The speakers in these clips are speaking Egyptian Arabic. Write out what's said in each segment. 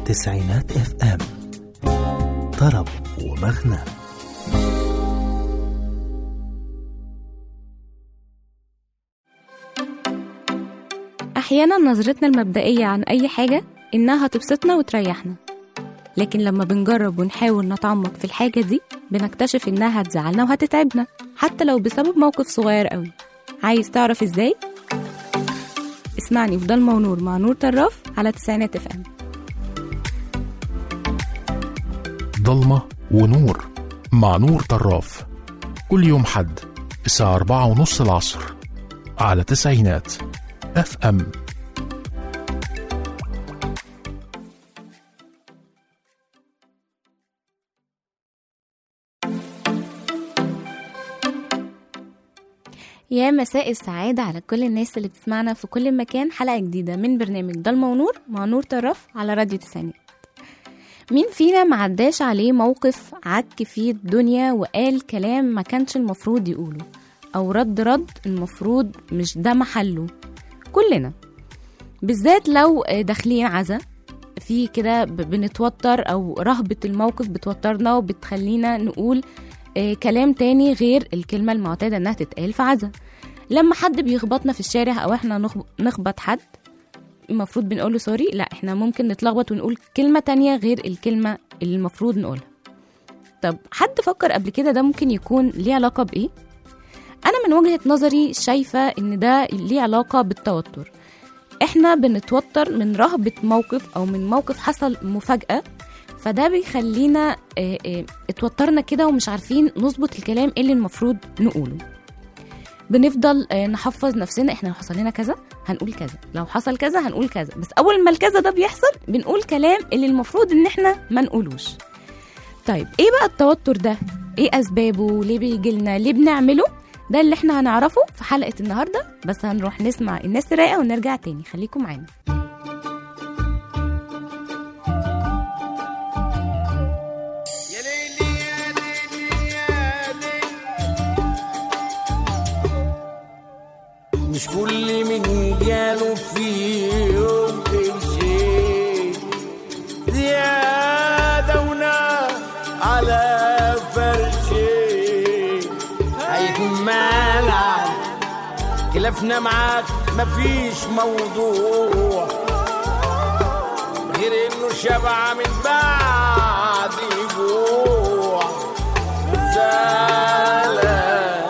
تسعينات اف ام طرب ومغنى أحيانا نظرتنا المبدئية عن أي حاجة إنها تبسطنا وتريحنا لكن لما بنجرب ونحاول نتعمق في الحاجة دي بنكتشف إنها هتزعلنا وهتتعبنا حتى لو بسبب موقف صغير قوي عايز تعرف إزاي؟ اسمعني في ضلمة ونور مع نور طراف على تسعينات اف ام ضلمة ونور مع نور طراف كل يوم حد الساعة أربعة ونص العصر على تسعينات اف ام يا مساء السعادة على كل الناس اللي بتسمعنا في كل مكان حلقة جديدة من برنامج ضلمة ونور مع نور طرف على راديو تسعينات مين فينا معداش عليه موقف عك فيه الدنيا وقال كلام ما كانش المفروض يقوله أو رد رد المفروض مش ده محله كلنا بالذات لو داخلين عزا في كده ب- بنتوتر أو رهبة الموقف بتوترنا وبتخلينا نقول آه، كلام تاني غير الكلمة المعتادة إنها تتقال في عزا لما حد بيخبطنا في الشارع أو إحنا نخب- نخبط حد المفروض بنقول له سوري لا إحنا ممكن نتلخبط ونقول كلمة تانية غير الكلمة اللي المفروض نقولها طب حد فكر قبل كده ده ممكن يكون ليه علاقة بإيه؟ أنا من وجهة نظري شايفة إن ده ليه علاقة بالتوتر إحنا بنتوتر من رهبة موقف أو من موقف حصل مفاجأة فده بيخلينا آه، آه، اتوترنا كده ومش عارفين نظبط الكلام إيه اللي المفروض نقوله بنفضل آه، نحفظ نفسنا احنا لو حصل لنا كذا هنقول كذا لو حصل كذا هنقول كذا بس اول ما الكذا ده بيحصل بنقول كلام اللي المفروض ان احنا ما نقولوش طيب ايه بقى التوتر ده ايه اسبابه ليه بيجي لنا ليه بنعمله ده اللي احنا هنعرفه في حلقة النهاردة بس هنروح نسمع الناس الرايقة ونرجع تاني خليكم معانا يا ليلي يا ليلي يا ليلي مش كل من جاله في يوم قرشين زيادة ونار على فرشين هيكون مالع خلافنا معاك مفيش موضوع غير انه شبع من بعد جوع زعلان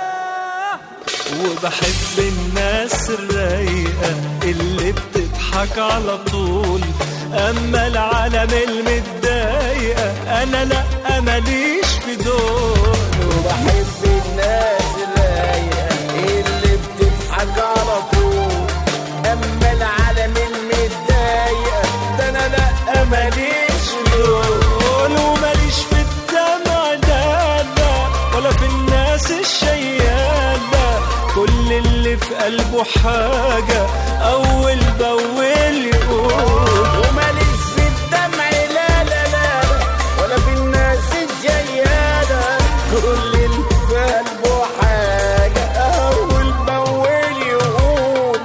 وبحب الناس الرايقة اللي بتضحك على طول أما العالم المتضايقة أنا لأ ماليش في دول وبحب الناس الرايقة اللي بتضحك على طول اما العالم المتضايقة ده انا لا ماليش في دول وماليش في الدمع لا لا ولا في الناس الشيالة كل اللي في قلبه حاجة أول بأول يقول وماليش في الدمع لا لا لا ولا في الناس الجيادة كل اللي في قلبه حاجة أول بأول يقول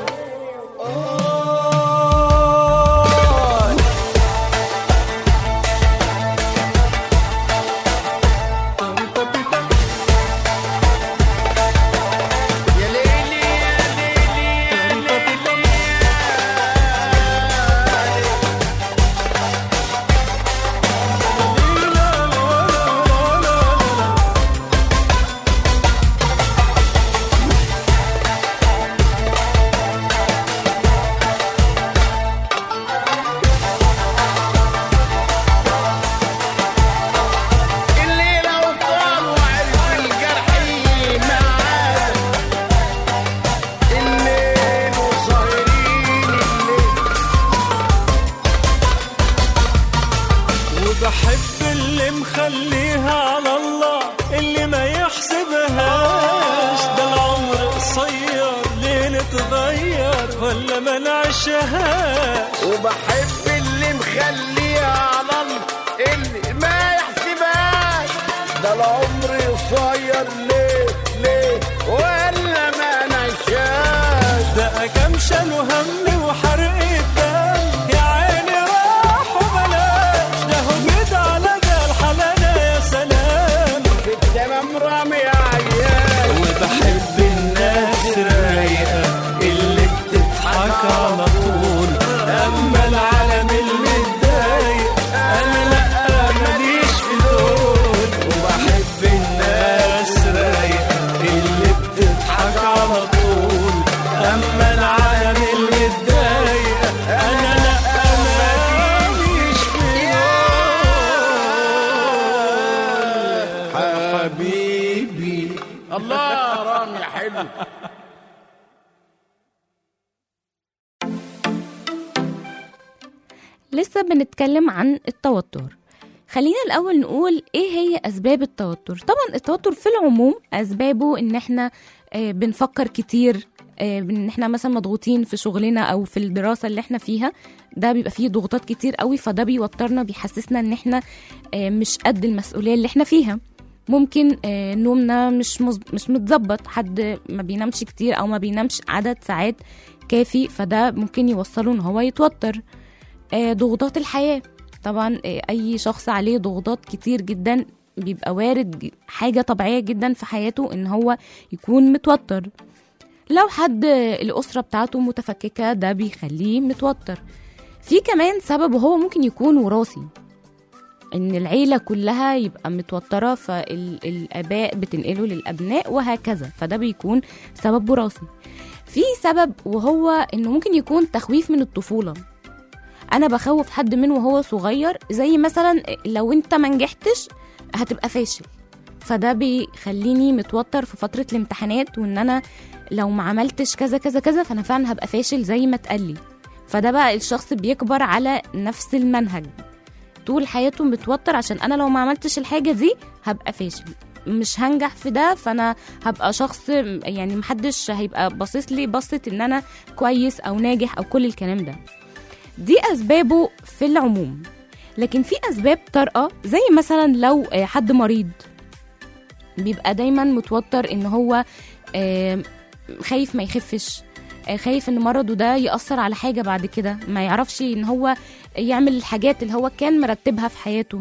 آه يا ليلي يا ليلي يا ليلي اللي لو طال وعرف الجرح معاه الليل وصايرين الليل وبحب اللي مخليها على الله اللي ما يحسبهاش ده العمر قصير ليه نتغير ولا ما نعيشهاش وبحب اللي مخليها على الله اللي ما يحسبهاش ده العمر قصير ليه ليه ولا ما نعيشهاش ده كام شال هم وحرق الدم يا عيني راحوا لسه بنتكلم عن التوتر خلينا الأول نقول إيه هي أسباب التوتر طبعا التوتر في العموم أسبابه إن إحنا آه، بنفكر كتير آه، إن إحنا مثلا مضغوطين في شغلنا أو في الدراسة اللي إحنا فيها ده بيبقى فيه ضغوطات كتير قوي فده بيوترنا بيحسسنا إن إحنا آه، مش قد المسؤولية اللي إحنا فيها ممكن آه، نومنا مش مز... مش متظبط حد ما بينامش كتير او ما بينامش عدد ساعات كافي فده ممكن يوصله ان هو يتوتر آه، ضغوطات الحياة طبعا آه، أي شخص عليه ضغوطات كتير جدا بيبقى وارد ج- حاجة طبيعية جدا في حياته إن هو يكون متوتر لو حد آه، الأسرة بتاعته متفككة ده بيخليه متوتر في كمان سبب وهو ممكن يكون وراثي إن العيلة كلها يبقى متوترة فالآباء بتنقله للأبناء وهكذا فده بيكون سبب وراثي في سبب وهو إنه ممكن يكون تخويف من الطفولة انا بخوف حد من وهو صغير زي مثلا لو انت ما نجحتش هتبقى فاشل فده بيخليني متوتر في فتره الامتحانات وان انا لو ما عملتش كذا كذا كذا فانا فعلا هبقى فاشل زي ما اتقالي فده بقى الشخص بيكبر على نفس المنهج طول حياته متوتر عشان انا لو ما عملتش الحاجه دي هبقى فاشل مش هنجح في ده فانا هبقى شخص يعني محدش هيبقى باصص لي بصة ان انا كويس او ناجح او كل الكلام ده دي اسبابه في العموم لكن في اسباب طارئه زي مثلا لو آه، حد مريض بيبقى دايما متوتر ان هو آه، خايف ما يخفش آه، خايف ان مرضه ده يأثر على حاجة بعد كده ما يعرفش ان هو يعمل الحاجات اللي هو كان مرتبها في حياته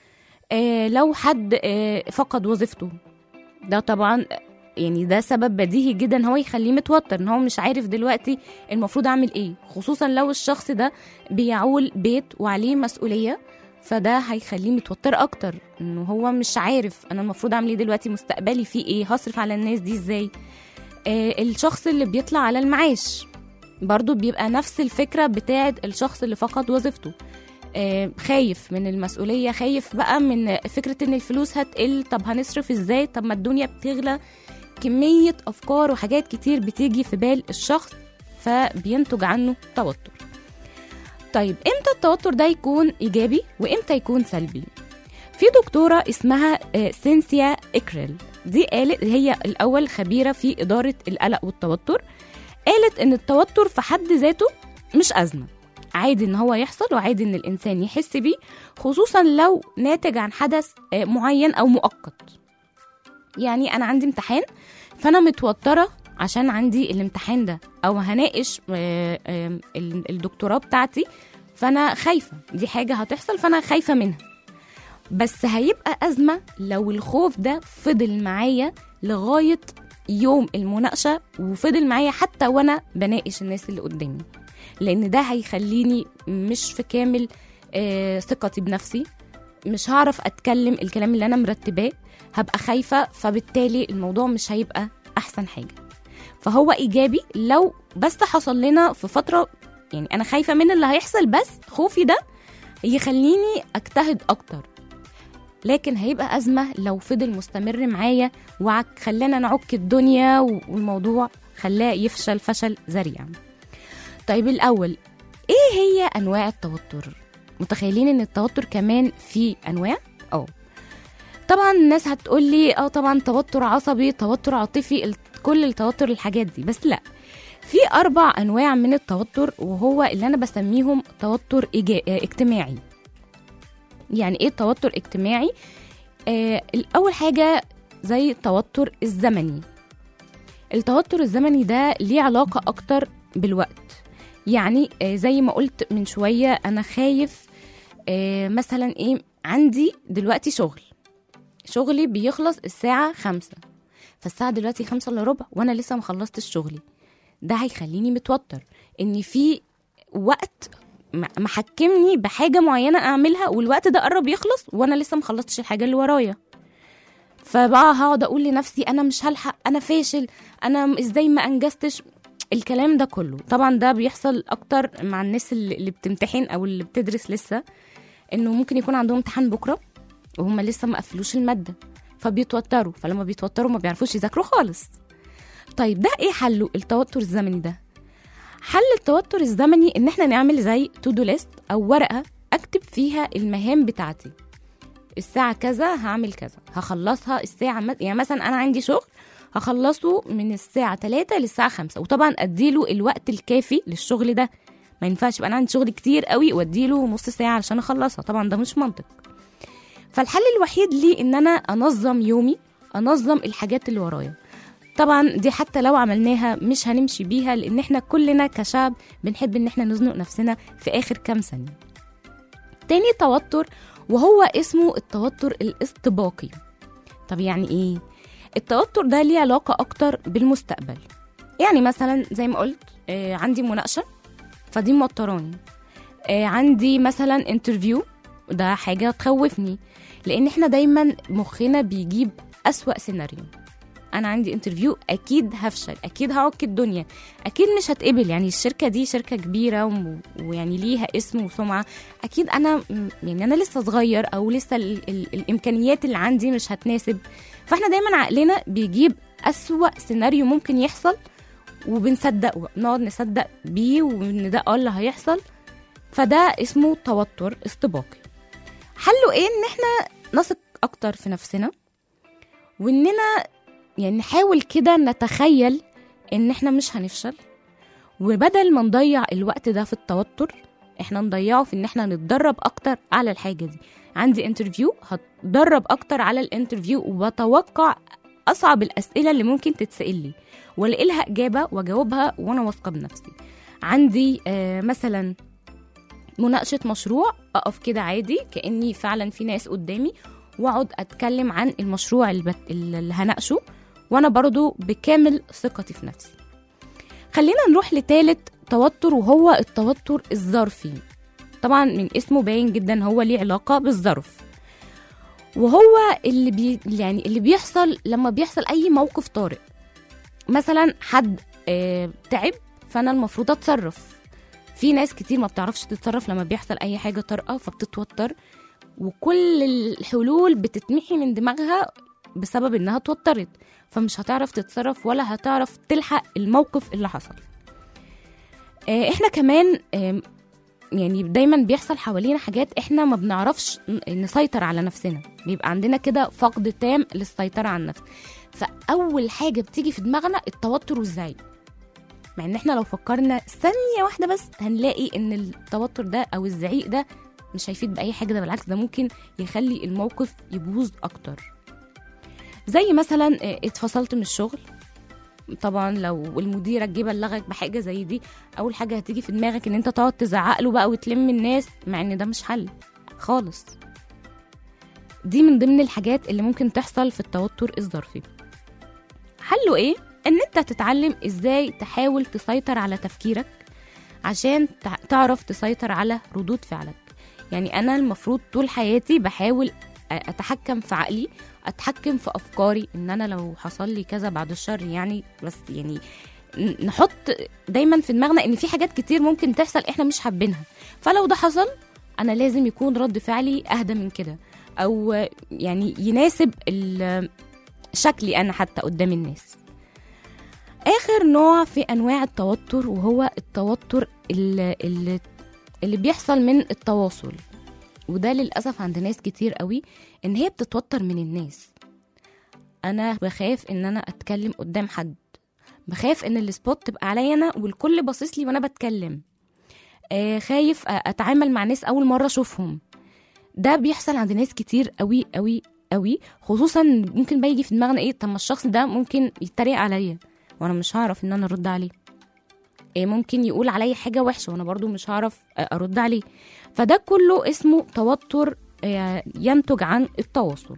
آه، لو حد آه، فقد وظيفته ده طبعا يعني ده سبب بديهي جدا هو يخليه متوتر ان هو مش عارف دلوقتي المفروض اعمل ايه خصوصا لو الشخص ده بيعول بيت وعليه مسؤوليه فده هيخليه متوتر اكتر انه هو مش عارف انا المفروض اعمل ايه دلوقتي مستقبلي فيه ايه هصرف على الناس دي ازاي آه الشخص اللي بيطلع على المعاش برضو بيبقى نفس الفكرة بتاعت الشخص اللي فقد وظيفته آه خايف من المسؤولية خايف بقى من فكرة ان الفلوس هتقل طب هنصرف ازاي طب ما الدنيا بتغلى كمية أفكار وحاجات كتير بتيجي في بال الشخص فبينتج عنه توتر طيب امتى التوتر ده يكون إيجابي وامتى يكون سلبي في دكتورة اسمها آه، سينسيا إكريل دي قالت هي الأول خبيرة في إدارة القلق والتوتر قالت إن التوتر في حد ذاته مش أزمة عادي إن هو يحصل وعادي إن الإنسان يحس بيه خصوصا لو ناتج عن حدث آه، معين أو مؤقت يعني انا عندي امتحان فانا متوتره عشان عندي الامتحان ده او هناقش آه، آه، ال- الدكتوراه بتاعتي فانا خايفه دي حاجه هتحصل فانا خايفه منها بس هيبقى ازمه لو الخوف ده فضل معايا لغايه يوم المناقشه وفضل معايا حتى وانا بناقش الناس اللي قدامي لان ده هيخليني مش في كامل آه، ثقتي بنفسي مش هعرف اتكلم الكلام اللي انا مرتباه هبقى خايفه فبالتالي الموضوع مش هيبقى احسن حاجه فهو ايجابي لو بس حصل لنا في فتره يعني انا خايفه من اللي هيحصل بس خوفي ده يخليني اجتهد اكتر لكن هيبقى ازمه لو فضل مستمر معايا وخلانا نعك الدنيا والموضوع خلاه يفشل فشل ذريع طيب الاول ايه هي انواع التوتر متخيلين ان التوتر كمان فيه انواع اه طبعا الناس هتقول لي اه طبعا توتر عصبي توتر عاطفي ال- كل التوتر الحاجات دي بس لا في اربع انواع من التوتر وهو اللي انا بسميهم توتر إيجا- آه، اجتماعي يعني ايه توتر اجتماعي آه الاول حاجه زي التوتر الزمني التوتر الزمني ده ليه علاقه اكتر بالوقت يعني آه زي ما قلت من شويه انا خايف آه مثلا ايه عندي دلوقتي شغل شغلي بيخلص الساعة خمسة فالساعة دلوقتي خمسة الا ربع وانا لسه مخلصتش شغلي ده هيخليني متوتر ان في وقت م- محكمني بحاجة معينة اعملها والوقت ده قرب يخلص وانا لسه مخلصتش الحاجة اللي ورايا فبقى هقعد اقول لنفسي انا مش هلحق انا فاشل انا ازاي ما انجزتش الكلام ده كله طبعا ده بيحصل اكتر مع الناس اللي اللي بتمتحن او اللي بتدرس لسه انه ممكن يكون عندهم امتحان بكره وهم لسه ما قفلوش الماده فبيتوتروا فلما بيتوتروا ما بيعرفوش يذاكروا خالص طيب ده ايه حله التوتر الزمني ده حل التوتر الزمني ان احنا نعمل زي تو دو ليست او ورقه اكتب فيها المهام بتاعتي الساعه كذا هعمل كذا هخلصها الساعه مس- يعني مثلا انا عندي شغل هخلصه من الساعه 3 للساعه 5 وطبعا اديله الوقت الكافي للشغل ده ما ينفعش يبقى انا عندي شغل كتير قوي واديله نص ساعه علشان اخلصها طبعا ده مش منطق فالحل الوحيد لي ان انا انظم يومي انظم الحاجات اللي ورايا طبعا دي حتى لو عملناها مش هنمشي بيها لان احنا كلنا كشعب بنحب ان احنا نزنق نفسنا في اخر كام ثانيه تاني توتر وهو اسمه التوتر الاستباقي طب يعني ايه التوتر ده ليه علاقه اكتر بالمستقبل يعني مثلا زي ما قلت آه عندي مناقشه فدي موتراني آه عندي مثلا انترفيو ده حاجه تخوفني لان احنا دايما مخنا بيجيب اسوأ سيناريو انا عندي انترفيو اكيد هفشل اكيد هعك الدنيا اكيد مش هتقبل يعني الشركه دي شركه كبيره و- ويعني ليها اسم وسمعه اكيد انا م- يعني انا لسه صغير او لسه ال ال الامكانيات اللي عندي مش هتناسب فاحنا دايما عقلنا بيجيب اسوا سيناريو ممكن يحصل وبنصدقه نقعد نصدق بيه وان ده اه اللي هيحصل فده اسمه توتر استباقي حله ايه ان احنا نثق اكتر في نفسنا واننا يعني نحاول كده نتخيل ان احنا مش هنفشل وبدل ما نضيع الوقت ده في التوتر احنا نضيعه في ان احنا نتدرب اكتر على الحاجه دي عندي انترفيو هتدرب اكتر على الانترفيو وبتوقع اصعب الاسئله اللي ممكن تتسال لي والاقي لها اجابه واجاوبها وانا واثقه بنفسي عندي آه مثلا مناقشه مشروع اقف كده عادي كاني فعلا في ناس قدامي واقعد اتكلم عن المشروع اللي, بت... اللي هناقشه وانا برضو بكامل ثقتي في نفسي خلينا نروح لتالت توتر وهو التوتر الظرفي طبعا من اسمه باين جدا هو ليه علاقة بالظرف وهو اللي بي يعني اللي بيحصل لما بيحصل اي موقف طارئ مثلا حد آه تعب فانا المفروض اتصرف في ناس كتير ما بتعرفش تتصرف لما بيحصل اي حاجه طارئه فبتتوتر وكل الحلول بتتمحي من دماغها بسبب انها اتوترت فمش هتعرف تتصرف ولا هتعرف تلحق الموقف اللي حصل آه، احنا كمان آم، يعني دايما بيحصل حوالينا حاجات احنا ما بنعرفش ن- نسيطر على نفسنا بيبقى عندنا كده فقد تام للسيطرة على النفس فأول حاجة بتيجي في دماغنا التوتر والزعيق مع ان احنا لو فكرنا ثانية واحدة بس هنلاقي ان التوتر ده او الزعيق ده مش هيفيد بأي حاجة ده بالعكس ده ممكن يخلي الموقف يبوظ أكتر زي مثلا آه، اتفصلت من الشغل طبعا لو المديره جه بلغك بحاجه زي دي اول حاجه هتيجي في دماغك ان انت تقعد تزعق له بقى وتلم الناس مع ان ده مش حل خالص دي من ضمن الحاجات اللي ممكن تحصل في التوتر الظرفي حله ايه ان انت تتعلم ازاي تحاول تسيطر على تفكيرك عشان تع- تعرف تسيطر على ردود فعلك يعني انا المفروض طول حياتي بحاول أ- اتحكم في عقلي اتحكم في افكاري ان انا لو حصل لي كذا بعد الشر يعني بس يعني ن- نحط دايما في دماغنا ان في حاجات كتير ممكن تحصل احنا مش حابينها فلو ده حصل انا لازم يكون رد فعلي اهدى من كده او يعني يناسب ال- شكلي انا حتى قدام الناس اخر نوع في انواع التوتر وهو التوتر اللي, اللي, اللي بيحصل من التواصل وده للاسف عند ناس كتير قوي ان هي بتتوتر من الناس انا بخاف ان انا اتكلم قدام حد بخاف ان السبوت تبقى عليا انا والكل باصص لي وانا بتكلم آه خايف أ- اتعامل مع ناس اول مره اشوفهم ده بيحصل عند ناس كتير قوي قوي قوي خصوصا ممكن بقى يجي في دماغنا ايه طب ما الشخص ده ممكن يتريق عليا وانا مش هعرف ان انا ارد عليه إيه ممكن يقول عليا حاجه وحشه وانا برضو مش هعرف آه، ارد عليه فده كله اسمه توتر آه، ينتج عن التواصل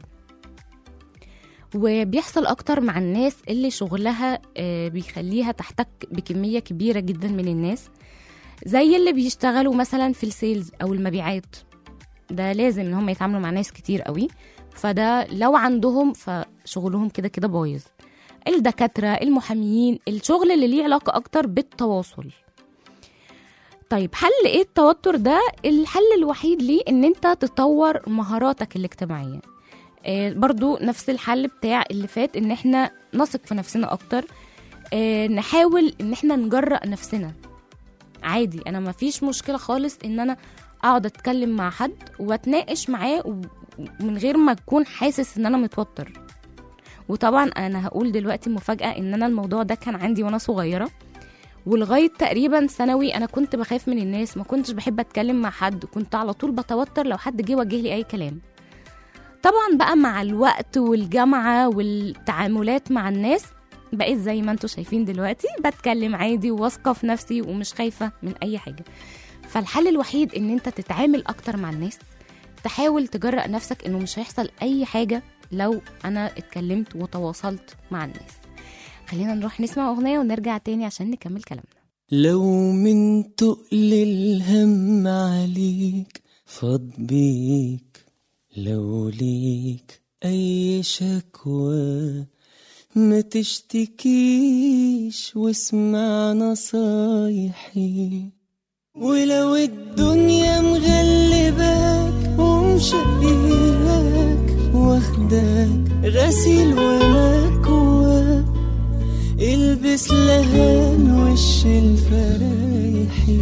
وبيحصل اكتر مع الناس اللي شغلها آه، بيخليها تحتك بكميه كبيره جدا من الناس زي اللي بيشتغلوا مثلا في السيلز او المبيعات ده لازم ان هم يتعاملوا مع ناس كتير قوي فده لو عندهم فشغلهم كده كده بايظ الدكاتره المحاميين الشغل اللي ليه علاقه اكتر بالتواصل طيب حل ايه التوتر ده الحل الوحيد ليه ان انت تطور مهاراتك الاجتماعيه آه، برضو نفس الحل بتاع اللي فات ان احنا نثق في نفسنا اكتر آه نحاول ان احنا نجرأ نفسنا عادي انا ما فيش مشكله خالص ان انا اقعد اتكلم مع حد واتناقش معاه و- من غير ما اكون حاسس ان انا متوتر وطبعا انا هقول دلوقتي مفاجاه ان انا الموضوع ده كان عندي وانا صغيره ولغايه تقريبا ثانوي انا كنت بخاف من الناس ما كنتش بحب اتكلم مع حد كنت على طول بتوتر لو حد جه وجه لي اي كلام طبعا بقى مع الوقت والجامعه والتعاملات مع الناس بقيت زي ما انتم شايفين دلوقتي بتكلم عادي وواثقه في نفسي ومش خايفه من اي حاجه فالحل الوحيد ان انت تتعامل اكتر مع الناس تحاول تجرأ نفسك انه مش هيحصل اي حاجه لو انا اتكلمت وتواصلت مع الناس خلينا نروح نسمع اغنيه ونرجع تاني عشان نكمل كلامنا لو من تقل الهم عليك فاض بيك لو ليك أي شكوى ما تشتكيش واسمع نصايحي ولو الدنيا مغلباك ومشقياك واخداك غسيل ومكواك البس لهان وش الفرايحي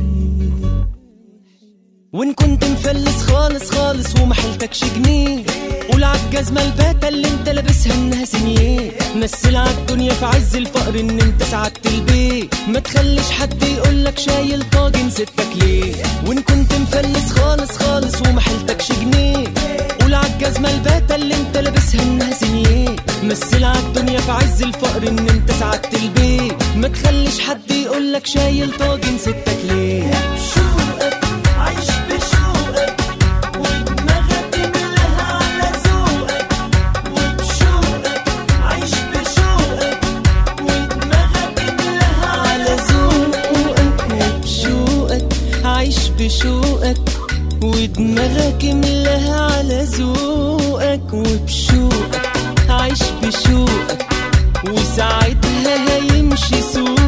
وان كنت مفلس خالص خالص وما حيلتكش جنيه قول عالجزمة الباتة اللي انت لابسها انها سنيه مثل عالدنيا في عز الفقر ان انت سعدت البيت ما تخليش حد يقولك شايل طاجن ستك ليه وان كنت مفلس خالص خالص وما حيلتكش جنيه قول عالجزمة الباتة اللي انت لابسها انها سنيه مثل عالدنيا في عز الفقر ان انت سعدت البيت ما تخليش حد يقولك شايل طاجن ستك ليه بشوقك عايش بشوقك ودماغك ملاها على ذوقك وبشوقك عايش بشوقك ودماغك ملاها على ذوقك وبشوقك عايش بشوقك ودماغك ملاها على ذوقك وبشوقك عايش بشوقك وساعتها هيمشي سوقك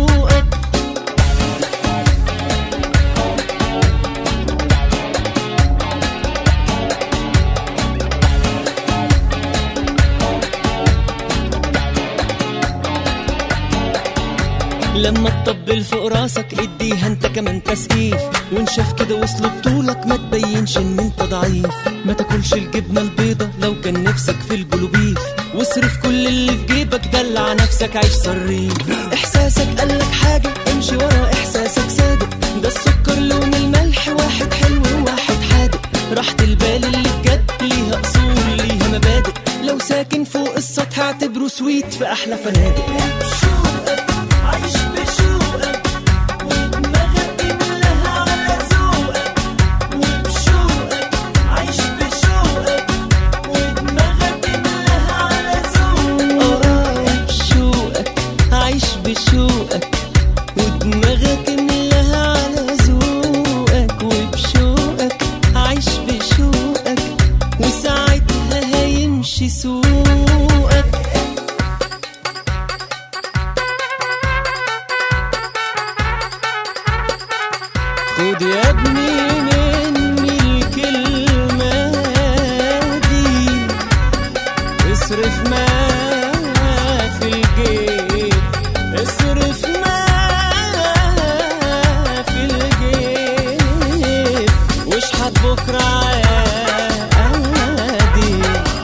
لما تطبل فوق راسك اديها انت كمان تسقيف وان شاف كده وصل بطولك ما تبينش ان انت ضعيف ما تاكلش الجبنه البيضه لو كان نفسك في البلوبيف واصرف كل اللي في جيبك دلع نفسك عيش صريف احساسك قالك حاجه امشي ورا احساسك صادق ده السكر لون الملح واحد حلو وواحد حادق راحة البال اللي بجد ليها اصول ليها مبادئ لو ساكن فوق السطح اعتبره سويت في احلى فنادق عايش بشوقك ودماغك ملاها على ذوقك وبشوقك عايش بشوقك ودماغك ملاها على ذوقك اه بشوقك عايش بشوقك ودماغك ملاها على ذوقك وبشوقك عايش بشوقك وساعتها هيمشي سوقك خد يا ابني مني الكلمة دي اصرف ما في الجيب اصرف ما في الجيب واشحت بكرة عادي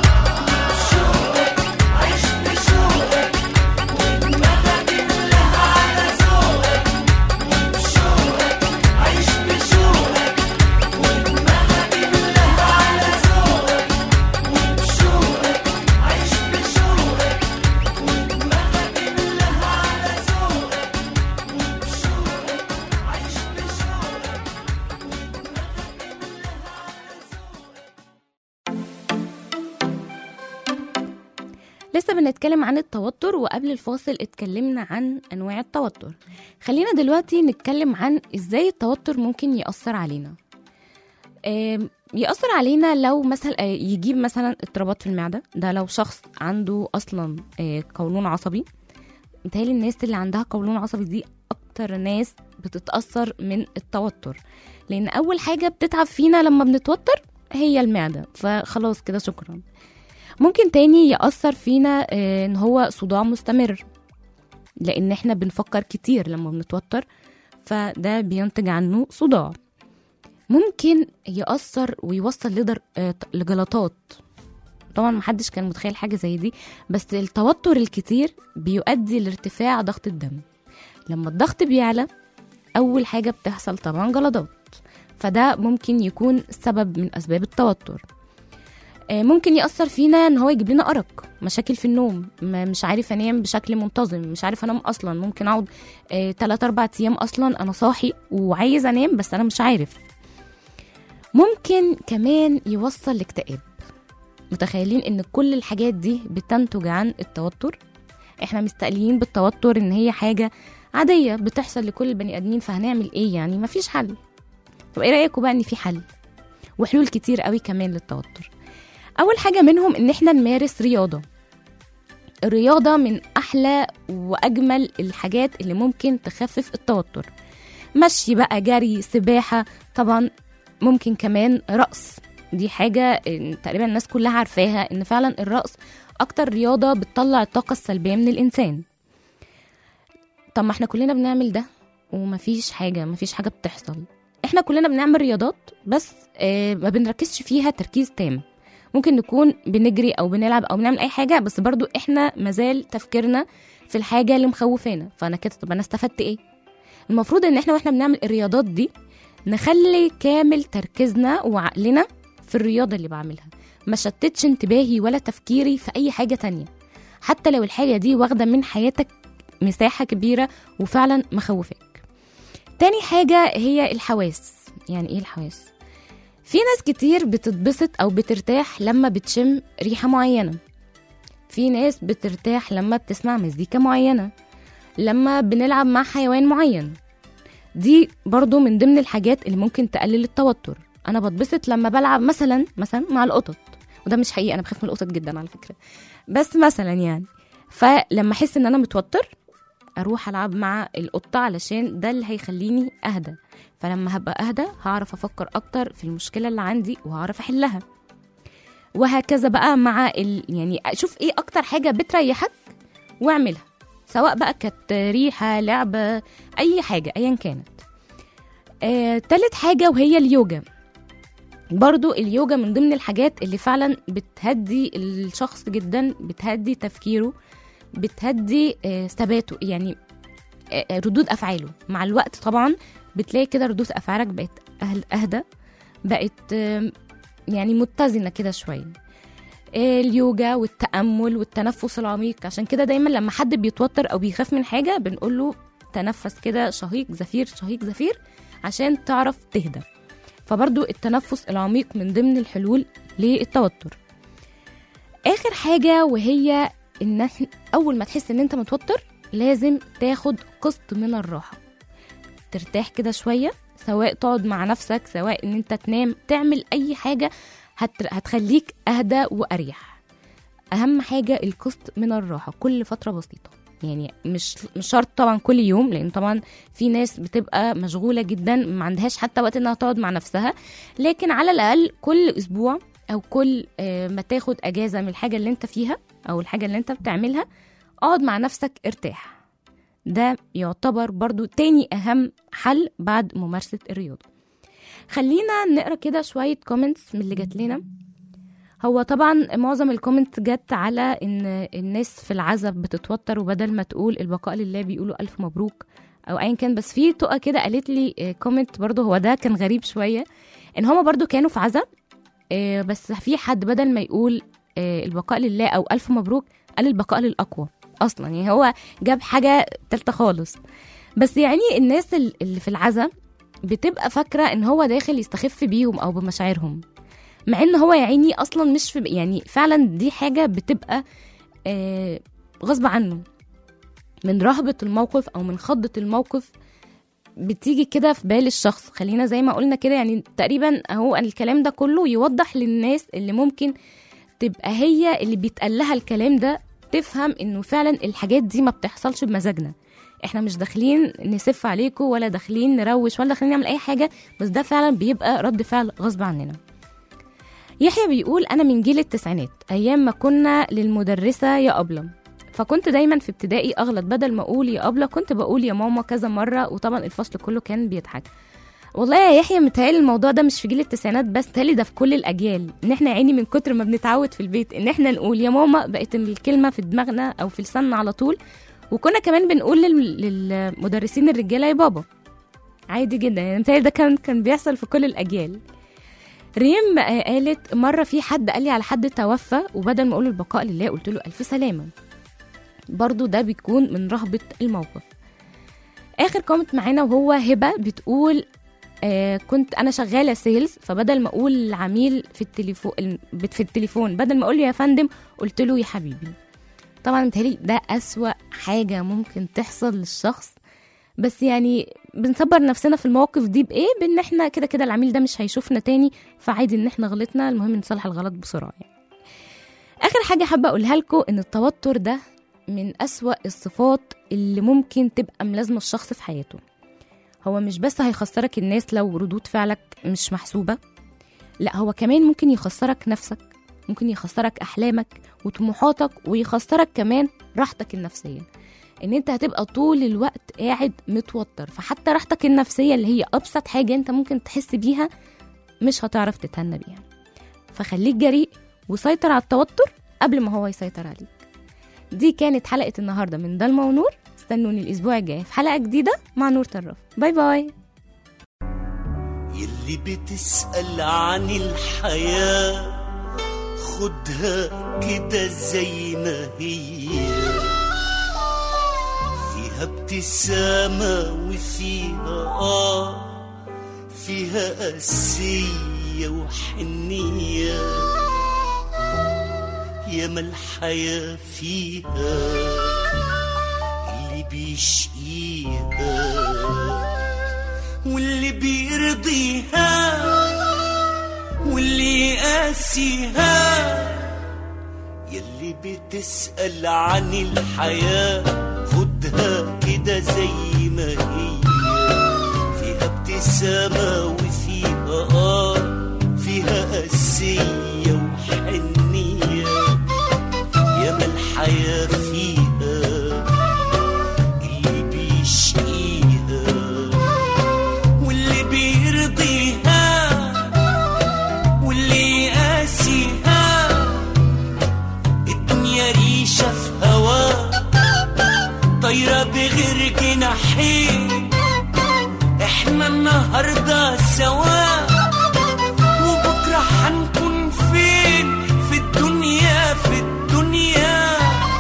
لسه بنتكلم عن التوتر وقبل الفاصل اتكلمنا عن انواع التوتر خلينا دلوقتي نتكلم عن ازاي التوتر ممكن يأثر علينا آم، يأثر علينا لو مثلا آه، يجيب مثلا اضطرابات في المعدة ده لو شخص عنده أصلا آه، قولون عصبي متهيألي الناس اللي عندها قولون عصبي دي أكتر ناس بتتأثر من التوتر لأن أول حاجة بتتعب فينا لما بنتوتر هي المعدة فخلاص كده شكرا ممكن تاني يأثر فينا آه، ان هو صداع مستمر لان احنا بنفكر كتير لما بنتوتر فده بينتج عنه صداع ممكن يأثر ويوصل لدر... آه، لجلطات طبعا محدش كان متخيل حاجة زي دي بس التوتر الكتير بيؤدي لارتفاع ضغط الدم لما الضغط بيعلى أول حاجة بتحصل طبعا جلطات فده ممكن يكون سبب من أسباب التوتر آه، ممكن يأثر فينا ان هو يجيب لنا أرق مشاكل في النوم ما- مش عارف انام بشكل منتظم مش عارف انام اصلا ممكن اقعد 3 4 ايام اصلا انا صاحي وعايز انام بس انا مش عارف ممكن كمان يوصل لاكتئاب متخيلين ان كل الحاجات دي بتنتج عن التوتر احنا مستقلين بالتوتر ان هي حاجة عادية بتحصل لكل البني ادمين فهنعمل ايه يعني مفيش حل طب ايه رأيكم بقى ان في حل وحلول كتير قوي كمان للتوتر اول حاجة منهم ان احنا نمارس رياضة الرياضة من احلى واجمل الحاجات اللي ممكن تخفف التوتر مشي بقى جري سباحة طبعا ممكن كمان رقص دي حاجة إن تقريبا الناس كلها عارفاها ان فعلا الرقص اكتر رياضة بتطلع الطاقة السلبية من الانسان طب ما احنا كلنا بنعمل ده ومفيش حاجة مفيش حاجة بتحصل احنا كلنا بنعمل رياضات بس اه ما بنركزش فيها تركيز تام ممكن نكون بنجري او بنلعب او بنعمل اي حاجة بس برضو احنا مازال تفكيرنا في الحاجة اللي مخوفانا فانا كده طب انا استفدت ايه المفروض ان احنا واحنا بنعمل الرياضات دي نخلي كامل تركيزنا وعقلنا في الرياضة اللي بعملها ما شتتش انتباهي ولا تفكيري في أي حاجة تانية حتى لو الحاجة دي واخدة من حياتك مساحة كبيرة وفعلا مخوفاك تاني حاجة هي الحواس يعني ايه الحواس؟ في ناس كتير بتتبسط أو بترتاح لما بتشم ريحة معينة في ناس بترتاح لما بتسمع مزيكا معينة لما بنلعب مع حيوان معين دي برضو من ضمن الحاجات اللي ممكن تقلل التوتر انا بتبسط لما بلعب مثلا مثلا مع القطط وده مش حقيقي انا بخاف من القطط جدا على فكره بس مثلا يعني فلما احس ان انا متوتر اروح العب مع القطه علشان ده اللي هيخليني اهدى فلما هبقى اهدى هعرف افكر اكتر في المشكله اللي عندي وهعرف احلها وهكذا بقى مع ال... يعني شوف ايه اكتر حاجه بتريحك واعملها سواء بقى كانت ريحه لعبه اي حاجه ايا كانت آه، تالت حاجه وهي اليوجا برضو اليوجا من ضمن الحاجات اللي فعلا بتهدي الشخص جدا بتهدي تفكيره بتهدي آه، ثباته يعني آه، آه، ردود افعاله مع الوقت طبعا بتلاقي كده ردود افعالك بقت أهل- اهدى بقت آه، يعني متزنه كده شويه آه، اليوجا والتامل والتنفس العميق عشان كده دايما لما حد بيتوتر او بيخاف من حاجه بنقول له تنفس كده شهيق زفير شهيق زفير عشان تعرف تهدى فبرضو التنفس العميق من ضمن الحلول للتوتر اخر حاجه وهي ان إحنا اول ما تحس ان انت متوتر لازم تاخد قسط من الراحه ترتاح كده شويه سواء تقعد مع نفسك سواء ان انت تنام تعمل اي حاجه هت... هتخليك اهدى واريح اهم حاجه القسط من الراحه كل فتره بسيطه يعني مش مش شرط طبعا كل يوم لان طبعا في ناس بتبقى مشغوله جدا ما عندهاش حتى وقت انها تقعد مع نفسها لكن على الاقل كل اسبوع او كل آه، ما تاخد اجازه من الحاجه اللي انت فيها او الحاجه اللي انت بتعملها اقعد مع نفسك ارتاح ده يعتبر برضو تاني اهم حل بعد ممارسه الرياضه خلينا نقرا كده شويه كومنتس من اللي جات لنا هو طبعا معظم الكومنت جت على ان الناس في العزب بتتوتر وبدل ما تقول البقاء لله بيقولوا الف مبروك او ايا كان بس في تقى كده قالت لي كومنت برضو هو ده كان غريب شويه ان هما برضو كانوا في عزب آه، بس في حد بدل ما يقول آه، البقاء لله او الف مبروك قال البقاء للاقوى اصلا يعني هو جاب حاجه تالته خالص بس يعني الناس ال- اللي في العزا بتبقى فاكره ان هو داخل يستخف بيهم او بمشاعرهم مع ان هو يا عيني اصلا مش في يعني فعلا دي حاجه بتبقى آه غصب عنه من رهبه الموقف او من خضه الموقف بتيجي كده في بال الشخص خلينا زي ما قلنا كده يعني تقريبا اهو الكلام ده كله يوضح للناس اللي ممكن تبقى هي اللي بيتقال لها الكلام ده تفهم انه فعلا الحاجات دي ما بتحصلش بمزاجنا احنا مش داخلين نسف عليكم ولا داخلين نروش ولا داخلين نعمل اي حاجه بس ده فعلا بيبقى رد فعل غصب عننا يحيى بيقول انا من جيل التسعينات ايام ما كنا للمدرسه يا ابله فكنت دايما في ابتدائي اغلط بدل ما اقول يا ابله كنت بقول يا ماما كذا مره وطبعا الفصل كله كان بيضحك والله يا يحيى متهيألي الموضوع ده مش في جيل التسعينات بس متهيألي ده في كل الاجيال ان احنا يا عيني من كتر ما بنتعود في البيت ان احنا نقول يا ماما بقت الكلمه في دماغنا او في لساننا على طول وكنا كمان بنقول لل- للمدرسين الرجاله يا بابا عادي جدا يعني متهيألي ده كان كان بيحصل في كل الاجيال ريم آه، قالت مره في حد قال لي على حد توفى وبدل ما اقول البقاء لله قلت له الف سلامه برضو ده بيكون من رهبه الموقف اخر كومنت معانا وهو هبه بتقول آه كنت انا شغاله سيلز فبدل ما اقول العميل في التليفون في التليفون بدل ما اقول له يا فندم قلت له يا حبيبي طبعا متهيألي ده أسوأ حاجة ممكن تحصل للشخص بس يعني بنصبر نفسنا في المواقف دي بإيه؟ بإن إحنا كده كده العميل ده مش هيشوفنا تاني فعادي إن إحنا غلطنا المهم نصلح الغلط بسرعة يعني. آخر حاجة حابة أقولها لكم إن التوتر ده من أسوأ الصفات اللي ممكن تبقى ملازمة الشخص في حياته هو مش بس هيخسرك الناس لو ردود فعلك مش محسوبة لا هو كمان ممكن يخسرك نفسك ممكن يخسرك أحلامك وطموحاتك ويخسرك كمان راحتك النفسية ان انت هتبقى طول الوقت قاعد متوتر فحتى راحتك النفسية اللي هي أبسط حاجة انت ممكن تحس بيها مش هتعرف تتهنى بيها فخليك جريء وسيطر على التوتر قبل ما هو يسيطر عليك دي كانت حلقة النهاردة من ضلمة ونور استنوني الأسبوع الجاي في حلقة جديدة مع نور طرف باي باي يلي بتسأل عن الحياة خدها كده زي ما هي فيها ابتسامة وفيها آه فيها قاسية وحنية ياما الحياة فيها اللي بيشقيها واللي بيرضيها واللي يقاسيها يلي بتسأل عن الحياة خدها كده زي ما هي فيها ابتسامة وفيها آه فيها قاسية وحنية ياما الحياة فيها اللي بيشقيها واللي بيرضيها واللي يقاسيها الدنيا ريشة في هوا طايرة بغير جناحين احنا النهاردة سوا وبكرة هنكون فين في الدنيا في الدنيا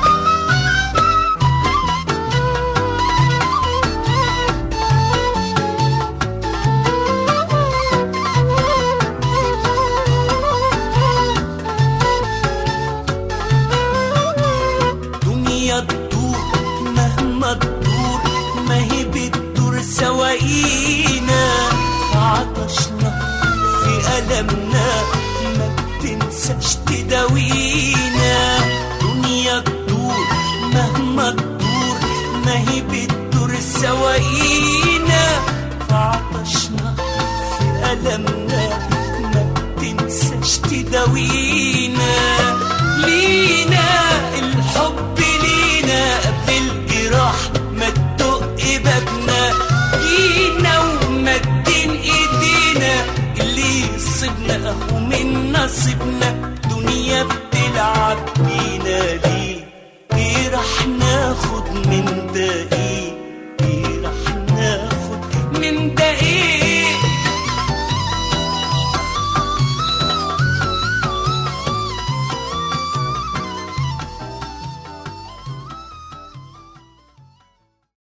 دنيا تدور مهما تدور ما هي بتدور سواقينا في عطشنا في ألمنا ما بتنساش تداوينا دنيا تدور مهما تدور ما هي بتدور سواقينا في عطشنا في ألمنا ما بتنساش تداوينا لينا الحب لينا قبل الجراح ما تدق بابنا جينا ومدين ايدينا اللي يصيبنا اهو من نصيبنا